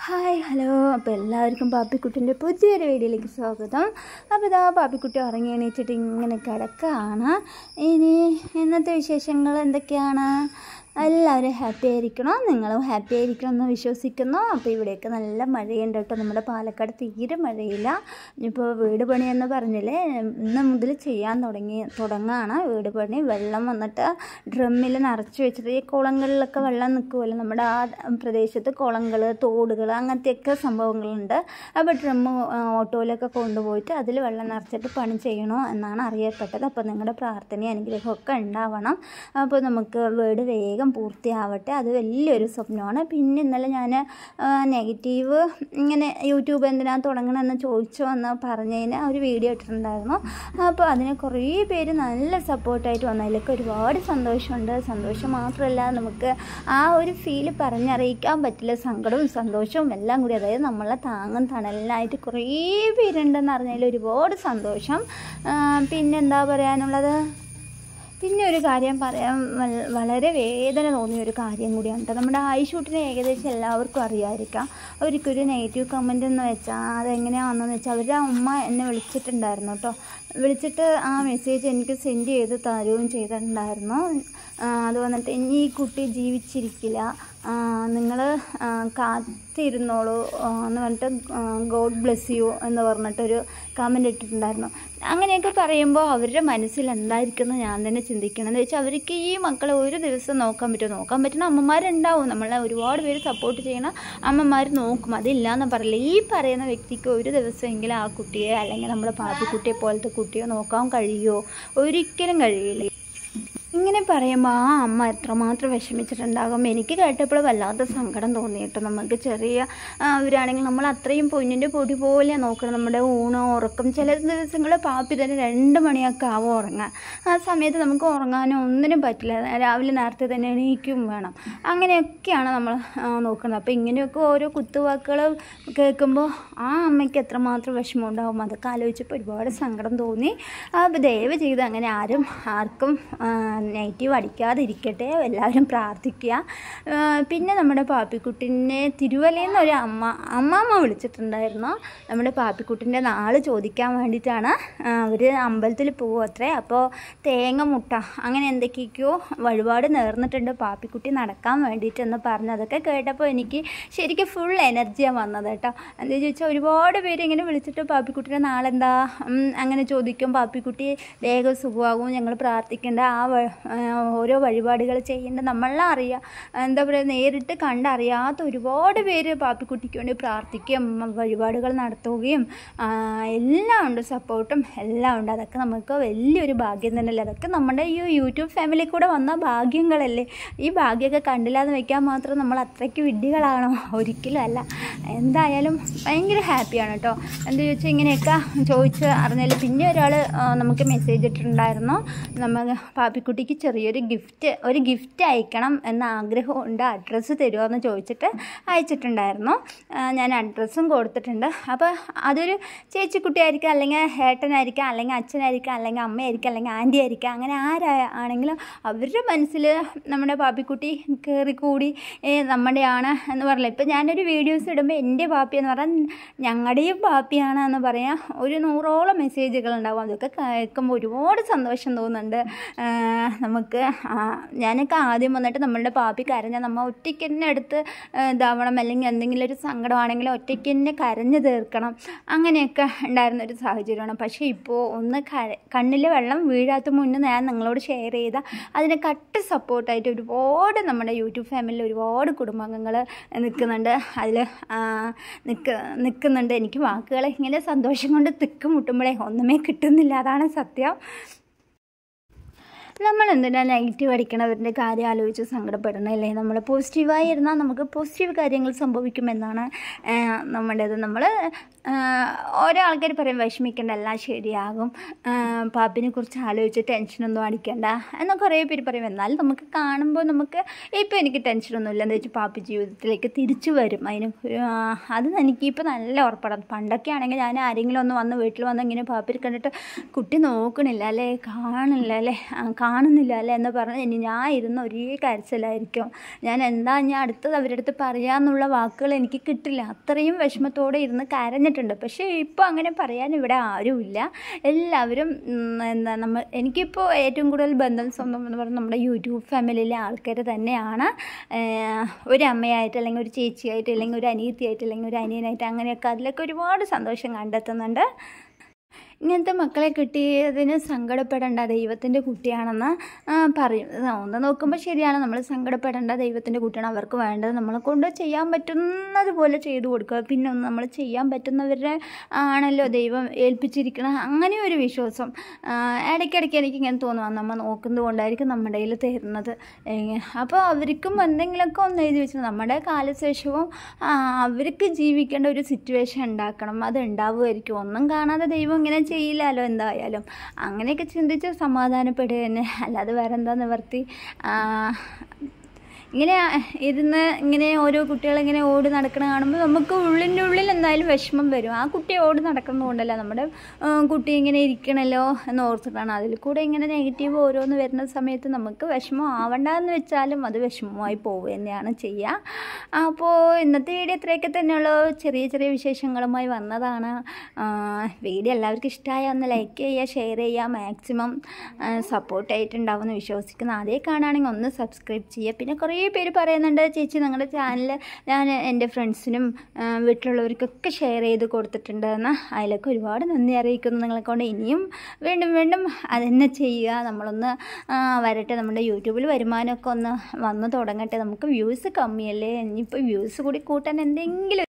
hi hello അപ്പോൾ എല്ലാവർക്കും പാപ്പിക്കുട്ടിൻ്റെ പുതിയൊരു വീഡിയോയിലേക്ക് സ്വാഗതം അപ്പോൾ ഇതാ പാപ്പിക്കുട്ടി ഉറങ്ങി എണീച്ചിട്ട് ഇങ്ങനെ കിടക്കുകയാണ് ഇനി ഇന്നത്തെ വിശേഷങ്ങൾ എന്തൊക്കെയാണ് എല്ലാവരും ഹാപ്പി ആയിരിക്കണം നിങ്ങളും ഹാപ്പി ആയിരിക്കണം എന്ന് വിശ്വസിക്കുന്നു അപ്പോൾ ഇവിടെയൊക്കെ നല്ല മഴയുണ്ട് കേട്ടോ നമ്മുടെ പാലക്കാട് തീരെ മഴയില്ല ഇപ്പോൾ വീട് പണി എന്ന് പറഞ്ഞില്ലേ ഇന്ന് മുതൽ ചെയ്യാൻ തുടങ്ങി തുടങ്ങുകയാണ് വീട് പണി വെള്ളം വന്നിട്ട് ഡ്രമ്മിൽ നിറച്ച് വെച്ചിട്ട് ഈ കുളങ്ങളിലൊക്കെ വെള്ളം നിൽക്കുമല്ലോ നമ്മുടെ ആ പ്രദേശത്ത് കുളങ്ങൾ തോടുകൾ അങ്ങനത്തെയൊക്കെ സംഭവങ്ങളുണ്ട് അപ്പോൾ ഡ്രമ്മ് ഓട്ടോയിലൊക്കെ കൊണ്ടുപോയിട്ട് അതിൽ വെള്ളം നിറച്ചിട്ട് പണി ചെയ്യണോ എന്നാണ് അറിയപ്പെട്ടത് അപ്പോൾ നിങ്ങളുടെ പ്രാർത്ഥന അനുഗ്രഹമൊക്കെ ഉണ്ടാവണം അപ്പോൾ നമുക്ക് വീട് വേഗം പൂർത്തിയാവട്ടെ അത് വലിയൊരു സ്വപ്നമാണ് പിന്നെ ഇന്നലെ ഞാൻ നെഗറ്റീവ് ഇങ്ങനെ യൂട്യൂബ് എന്തിനാണ് തുടങ്ങണമെന്ന് ചോദിച്ചു എന്ന് പറഞ്ഞതിന് ഒരു വീഡിയോ ഇട്ടിട്ടുണ്ടായിരുന്നു അപ്പോൾ അതിന് കുറേ പേര് നല്ല സപ്പോർട്ടായിട്ട് വന്നതിലൊക്കെ ഒരുപാട് സന്തോഷമുണ്ട് സന്തോഷം മാത്രമല്ല നമുക്ക് ആ ഒരു ഫീല് പറഞ്ഞറിയിക്കാൻ പറ്റില്ല സങ്കടവും സന്തോഷവും എല്ലാം കൂടി അതായത് നമ്മളെ താങ്ങും തണലിനായിട്ട് കുറേ പേരുണ്ടെന്ന് അറിഞ്ഞതിൽ ഒരുപാട് സന്തോഷം പിന്നെന്താ പറയാനുള്ളത് പിന്നെ ഒരു കാര്യം പറയാൻ വൽ- വളരെ വേദന തോന്നിയ ഒരു കാര്യം കൂടിയാണ് കേട്ടോ നമ്മുടെ ആയിഷൂട്ടിനെ ഏകദേശം എല്ലാവർക്കും അറിയാമായിരിക്കാം അവർക്കൊരു നെഗറ്റീവ് കമൻ്റ് എന്ന് വെച്ചാൽ അതെങ്ങനെയാണെന്ന് വെച്ചാൽ അവരുടെ അമ്മ എന്നെ വിളിച്ചിട്ടുണ്ടായിരുന്നു കേട്ടോ വിളിച്ചിട്ട് ആ മെസ്സേജ് എനിക്ക് സെൻഡ് ചെയ്ത് തരുകയും ചെയ്തിട്ടുണ്ടായിരുന്നു ആ, അത് വന്നിട്ട് ഇനി ഈ കുട്ടി ജീവിച്ചിരിക്കില്ല നിങ്ങൾ കാത്തിരുന്നോളൂ ആ, എന്ന് പറഞ്ഞിട്ട് ഗോഡ് ബ്ലെസ് യു എന്ന് പറഞ്ഞിട്ടൊരു കമൻ്റ് ഇട്ടിട്ടുണ്ടായിരുന്നു അങ്ങനെയൊക്കെ പറയുമ്പോൾ അവരുടെ മനസ്സിൽ എന്തായിരിക്കും എന്ന് ഞാൻ തന്നെ ചിന്തിക്കണം എന്ന് വെച്ചാൽ അവർക്ക് ഈ മക്കളെ ഒരു ദിവസം നോക്കാൻ പറ്റുമോ നോക്കാൻ പറ്റുന്ന അമ്മമാരുണ്ടാവും നമ്മളെ ഒരുപാട് പേര് സപ്പോർട്ട് ചെയ്യണ അമ്മമാർ നോക്കും അതില്ല എന്ന് പറയില്ല ഈ പറയുന്ന വ്യക്തിക്ക് ഒരു ദിവസമെങ്കിലും ആ കുട്ടിയെ അല്ലെങ്കിൽ നമ്മുടെ പാപ്പിക്കുട്ടിയെ പോലത്തെ കുട്ടിയെ നോക്കാൻ കഴിയുമോ ഒരിക്കലും കഴിയില്ല ഇങ്ങനെ പറയുമ്പോൾ ആ അമ്മ എത്രമാത്രം വിഷമിച്ചിട്ടുണ്ടാകും എനിക്ക് കേട്ടപ്പോൾ വല്ലാത്ത സങ്കടം തോന്നി കേട്ടോ നമുക്ക് ചെറിയ ആ, അവരാണെങ്കിൽ നമ്മൾ അത്രയും പൊന്നിൻ്റെ പൊടി പോലെ നോക്കണം നമ്മുടെ ഊണോ ഉറക്കം ചില ദിവസങ്ങൾ പാപ്പി തന്നെ രണ്ട് മണിയൊക്കെ ആവും ഉറങ്ങാൻ ആ സമയത്ത് നമുക്ക് ഉറങ്ങാനോ ഒന്നിനും പറ്റില്ല രാവിലെ നേരത്തെ തന്നെ എണീക്കും വേണം അങ്ങനെയൊക്കെയാണ് നമ്മൾ ആ, നോക്കുന്നത് അപ്പോൾ ഇങ്ങനെയൊക്കെ ഓരോ കുത്തുവാക്കുകൾ കേൾക്കുമ്പോൾ ആ അമ്മയ്ക്ക് എത്രമാത്രം വിഷമം ഉണ്ടാവും അതൊക്കെ ആലോചിച്ചപ്പോൾ ഒരുപാട് സങ്കടം തോന്നി അപ്പോൾ ദയവ് ചെയ്ത് അങ്ങനെ ആരും ആർക്കും നെഗറ്റീവ് അടിക്കാതിരിക്കട്ടെ എല്ലാവരും പ്രാർത്ഥിക്കുക ആ, പിന്നെ നമ്മുടെ പാപ്പിക്കുട്ടിനെ തിരുവല്ലയിൽ നിന്ന് ഒരു അമ്മ അമ്മാമ്മ വിളിച്ചിട്ടുണ്ടായിരുന്നു നമ്മുടെ പാപ്പിക്കുട്ടിൻ്റെ നാള് ചോദിക്കാൻ വേണ്ടിയിട്ടാണ് അവർ അമ്പലത്തിൽ പോകും അത്രേ അപ്പോൾ തേങ്ങ മുട്ട അങ്ങനെ എന്തൊക്കെയൊക്കെയോ വഴിപാട് നേർന്നിട്ടുണ്ട് പാപ്പിക്കുട്ടി നടക്കാൻ വേണ്ടിയിട്ട് എന്ന് പറഞ്ഞു അതൊക്കെ കേട്ടപ്പോൾ എനിക്ക് ശരിക്കും ഫുൾ എനർജിയാണ് വന്നത് കേട്ടോ എന്താ ചോദിച്ചാൽ ഒരുപാട് പേര് ഇങ്ങനെ വിളിച്ചിട്ട് പാപ്പിക്കുട്ടിയുടെ നാളെന്താ ഉം, അങ്ങനെ ചോദിക്കും പാപ്പിക്കുട്ടി വേഗം സുഖമാകും ഞങ്ങൾ പ്രാർത്ഥിക്കേണ്ട ആ വ- ആ, ഓരോ വഴിപാടുകൾ ചെയ്യേണ്ട നമ്മളെല്ലാം അറിയാം എന്താ പറയുക നേരിട്ട് കണ്ടറിയാത്ത ഒരുപാട് പേര് പാപ്പിക്കുട്ടിക്ക് വേണ്ടി പ്രാർത്ഥിക്കുകയും ഉം, വഴിപാടുകൾ നടത്തുകയും ആ, എല്ലാം ഉണ്ട് സപ്പോർട്ടും എല്ലാം ഉണ്ട് അതൊക്കെ നമുക്ക് വലിയൊരു ഭാഗ്യം തന്നെയല്ലേ അതൊക്കെ നമ്മുടെ ഈ യൂട്യൂബ് ഫാമിലി കൂടെ വന്ന ഭാഗ്യങ്ങളല്ലേ ഈ ഭാഗ്യമൊക്കെ കണ്ടില്ലാന്ന് വെക്കാൻ മാത്രം നമ്മൾ അത്രയ്ക്ക് വിഡ്ഢികളാണോ ഒരിക്കലും അല്ല എന്തായാലും ഭയങ്കര ഹാപ്പിയാണ് കേട്ടോ എന്താ ചോദിച്ചാൽ ഇങ്ങനെയൊക്കെ ചോദിച്ച് അറിഞ്ഞാൽ പിന്നെ ഒരാൾ നമുക്ക് മെസ്സേജ് ഇട്ടിട്ടുണ്ടായിരുന്നു നമ്മൾ പാപ്പിക്കുട്ടിക്ക് ചെറിയൊരു ഗിഫ്റ്റ് ഒരു ഗിഫ്റ്റ് അയക്കണം എന്ന ആഗ്രഹമുണ്ട് അഡ്രസ്സ് തരുമോ എന്ന് ചോദിച്ചിട്ട് അയച്ചിട്ടുണ്ടായിരുന്നു ആ, ഞാൻ അഡ്രസ്സും കൊടുത്തിട്ടുണ്ട് അപ്പോൾ അതൊരു ചേച്ചിക്കുട്ടിയായിരിക്കാം അല്ലെങ്കിൽ ഏട്ടനായിരിക്കാം അല്ലെങ്കിൽ അച്ഛനായിരിക്കാം അല്ലെങ്കിൽ അമ്മയായിരിക്കാം അല്ലെങ്കിൽ ആൻറ്റി ആയിരിക്കാം അങ്ങനെ ആരാ ആണെങ്കിലും അവരുടെ മനസ്സിൽ നമ്മുടെ പാപ്പിക്കുട്ടി കയറിക്കൂടി ഏ, നമ്മുടെയാണ് എന്ന് പറഞ്ഞില്ല ഇപ്പം ഞാനൊരു വീഡിയോസ് ഇടുമ്പോൾ എൻ്റെ പാപ്പി എന്ന് പറഞ്ഞാൽ ഞങ്ങളുടെയും പാപ്പിയാണ് എന്ന് പറയാം ഒരു നൂറോളം മെസ്സേജുകൾ ഉണ്ടാവും അതൊക്കെ കേൾക്കുമ്പോൾ ഒരുപാട് സന്തോഷം തോന്നുന്നുണ്ട് ആ, നമുക്ക് ആ, ഞാനൊക്കെ ആദ്യം വന്നിട്ട് നമ്മളുടെ പാപ്പി കരഞ്ഞാൽ നമ്മൾ ഒറ്റയ്ക്ക് തന്നെ എടുത്ത് ആ, ഇതാവണം അല്ലെങ്കിൽ എന്തെങ്കിലും ഒരു സങ്കടമാണെങ്കിലും ഒറ്റയ്ക്ക് തന്നെ കരഞ്ഞു തീർക്കണം അങ്ങനെയൊക്കെ ഉണ്ടായിരുന്ന ഒരു സാഹചര്യമാണ് പക്ഷേ ഇപ്പോൾ ഒന്ന് കര കണ്ണിൽ വെള്ളം വീഴാത്ത മുന്നേ ഞാൻ നിങ്ങളോട് ഷെയർ ചെയ്ത അതിന് കട്ട് സപ്പോർട്ടായിട്ട് ഒരുപാട് നമ്മുടെ യൂട്യൂബ് ഫാമിലിയിൽ ഒരുപാട് കുടുംബാംഗങ്ങൾ നിൽക്കുന്നുണ്ട് അതിൽ നിൽക്ക് നിൽക്കുന്നുണ്ട് എനിക്ക് വാക്കുകൾ ഇങ്ങനെ സന്തോഷം കൊണ്ട് തിക്ക് മുട്ടുമ്പോഴേ ഒന്നുമേ കിട്ടുന്നില്ല അതാണ് സത്യം നമ്മൾ എന്തിനാ നെഗറ്റീവ് അടിക്കണവരുടെ കാര്യം ആലോചിച്ച് സങ്കടപ്പെടണമല്ലേ നമ്മൾ പോസിറ്റീവായി ഇരുന്നാൽ നമുക്ക് പോസിറ്റീവ് കാര്യങ്ങൾ സംഭവിക്കുമെന്നാണ് ആഹ് നമ്മുടേത് നമ്മൾ ഓരോ ആൾക്കാർ പറയും വിഷമിക്കേണ്ട എല്ലാം ശരിയാകും ആഹ് പാപ്പിനെ കുറിച്ച് ആലോചിച്ച് ടെൻഷനൊന്നും അടിക്കേണ്ട എന്ന് കുറേ പേര് പറയും എന്നാലും നമുക്ക് കാണുമ്പോൾ നമുക്ക് ഇപ്പോൾ എനിക്ക് ടെൻഷനൊന്നുമില്ല എന്താ വെച്ചാൽ പാപ്പി ജീവിതത്തിലേക്ക് തിരിച്ചു വരും അതിന് ആഹ് അത് എനിക്കിപ്പോൾ നല്ല ഉറപ്പാണ് പണ്ടൊക്കെ ആണെങ്കിൽ ഞാൻ ആരെങ്കിലും ഒന്ന് വന്ന് വീട്ടിൽ വന്ന് ഇങ്ങനെ പാപ്പിൽ കണ്ടിട്ട് കുട്ടി നോക്കണില്ല അല്ലേ കാണില്ല അല്ലേ ആ, കാണുന്നില്ല അല്ലേ എന്ന് പറഞ്ഞ് ഇനി ഞാൻ ഇരുന്ന് ഒരേ കരച്ചിലായിരിക്കും ഞാൻ എന്താ ഞാൻ അടുത്തത് അവരുടെ അടുത്ത് പറയാന്നുള്ള വാക്കുകൾ എനിക്ക് കിട്ടില്ല അത്രയും വിഷമത്തോടെ ഇരുന്ന് കരഞ്ഞിട്ടുണ്ട് പക്ഷേ ഇപ്പോൾ അങ്ങനെ പറയാൻ ഇവിടെ ആരുമില്ല എല്ലാവരും ഉം, എന്താ നമ്മൾ എനിക്കിപ്പോൾ ഏറ്റവും കൂടുതൽ ബന്ധം സ്വന്തം എന്ന് പറഞ്ഞാൽ നമ്മുടെ യൂട്യൂബ് ഫാമിലിയിലെ ആൾക്കാർ തന്നെയാണ് ഏഹ്, ഒരു അമ്മയായിട്ട് അല്ലെങ്കിൽ ഒരു ചേച്ചിയായിട്ട് അല്ലെങ്കിൽ ഒരു അനിയത്തിയായിട്ട് അല്ലെങ്കിൽ ഒരു അനിയനായിട്ട് അങ്ങനെയൊക്കെ അതിലൊക്കെ ഒരുപാട് സന്തോഷം കണ്ടെത്തുന്നുണ്ട് ഇങ്ങനത്തെ മക്കളെ കിട്ടിയതിന് സങ്കടപ്പെടേണ്ട ദൈവത്തിൻ്റെ കുട്ടിയാണെന്ന് ആ, പറയും ആ, ഒന്ന് നോക്കുമ്പോൾ ശരിയാണ് നമ്മൾ സങ്കടപ്പെടേണ്ട ദൈവത്തിൻ്റെ കുട്ടിയാണ് അവർക്ക് വേണ്ടത് നമ്മളെ കൊണ്ട് ചെയ്യാൻ പറ്റുന്നത് പോലെ ചെയ്തു കൊടുക്കുക പിന്നെ ഒന്ന് നമ്മൾ ചെയ്യാൻ പറ്റുന്നവരെ ആണല്ലോ ദൈവം ഏൽപ്പിച്ചിരിക്കണം അങ്ങനെ ഒരു വിശ്വാസം ആ, ഇടയ്ക്കിടയ്ക്ക് എനിക്ക് ഇങ്ങനെ തോന്നുക നമ്മൾ നോക്കുന്നത് കൊണ്ടായിരിക്കും നമ്മുടെ കയ്യിൽ തരുന്നത് അപ്പോൾ അവർക്കും എന്തെങ്കിലുമൊക്കെ ഒന്ന് എഴുതി വെച്ചു നമ്മുടെ കാലശേഷവും ആ, അവർക്ക് ജീവിക്കേണ്ട ഒരു സിറ്റുവേഷൻ ഉണ്ടാക്കണം അത് ഉണ്ടാവുമായിരിക്കും ഒന്നും കാണാതെ ദൈവം ഇങ്ങനെ ചെയ്യില്ലല്ലോ എന്തായാലും അങ്ങനെയൊക്കെ ചിന്തിച്ച് സമാധാനപ്പെടുക തന്നെ അല്ലാതെ വേറെ എന്താ നിവർത്തി ആ, ഇങ്ങനെ ഇരുന്ന് ഇങ്ങനെ ഓരോ കുട്ടികളിങ്ങനെ ഓടി നടക്കണ കാണുമ്പോൾ നമുക്ക് ഉള്ളിൻ്റെ ഉള്ളിൽ എന്തായാലും വിഷമം വരും ആ കുട്ടി ഓടി നടക്കുന്നതുകൊണ്ടല്ല നമ്മുടെ ആ, കുട്ടി ഇങ്ങനെ ഇരിക്കണല്ലോ എന്ന് ഓർത്തിട്ടാണ് അതിൽ കൂടെ ഇങ്ങനെ നെഗറ്റീവ് ഓരോന്ന് വരുന്ന സമയത്ത് നമുക്ക് വിഷമം ആവണ്ടെന്ന് വെച്ചാലും അത് വിഷമമായി പോവുക തന്നെയാണ് ചെയ്യുക അപ്പോൾ ഇന്നത്തെ വീഡിയോ ഇത്രയൊക്കെ തന്നെയുള്ളൂ ചെറിയ ചെറിയ വിശേഷങ്ങളുമായി വന്നതാണ് ആ, വീഡിയോ എല്ലാവർക്കും ഇഷ്ടമായ ഒന്ന് ലൈക്ക് ചെയ്യുക ഷെയർ ചെയ്യുക മാക്സിമം സപ്പോർട്ടായിട്ടുണ്ടാവുമെന്ന് വിശ്വസിക്കുന്നു അതേ കാണുകയാണെങ്കിൽ ഒന്ന് സബ്സ്ക്രൈബ് ചെയ്യുക പിന്നെ കുറേ പേര് പറയുന്നുണ്ട് ചേച്ചി നിങ്ങളുടെ ചാനൽ ഞാൻ എൻ്റെ ഫ്രണ്ട്സിനും വീട്ടിലുള്ളവർക്കൊക്കെ ഷെയർ ചെയ്ത് കൊടുത്തിട്ടുണ്ട് എന്ന് അതിലൊക്കെ ഒരുപാട് നന്ദി അറിയിക്കുന്നു നിങ്ങളെ കൊണ്ട് ഇനിയും വീണ്ടും വീണ്ടും അതന്നെ ചെയ്യുക നമ്മളൊന്ന് ആ, വരട്ടെ നമ്മുടെ യൂട്യൂബിൽ വരുമാനമൊക്കെ ഒന്ന് വന്ന് തുടങ്ങട്ടെ നമുക്ക് വ്യൂസ് കമ്മിയല്ലേ ഇനിയിപ്പോൾ വ്യൂസ് കൂടി കൂട്ടാൻ എന്തെങ്കിലും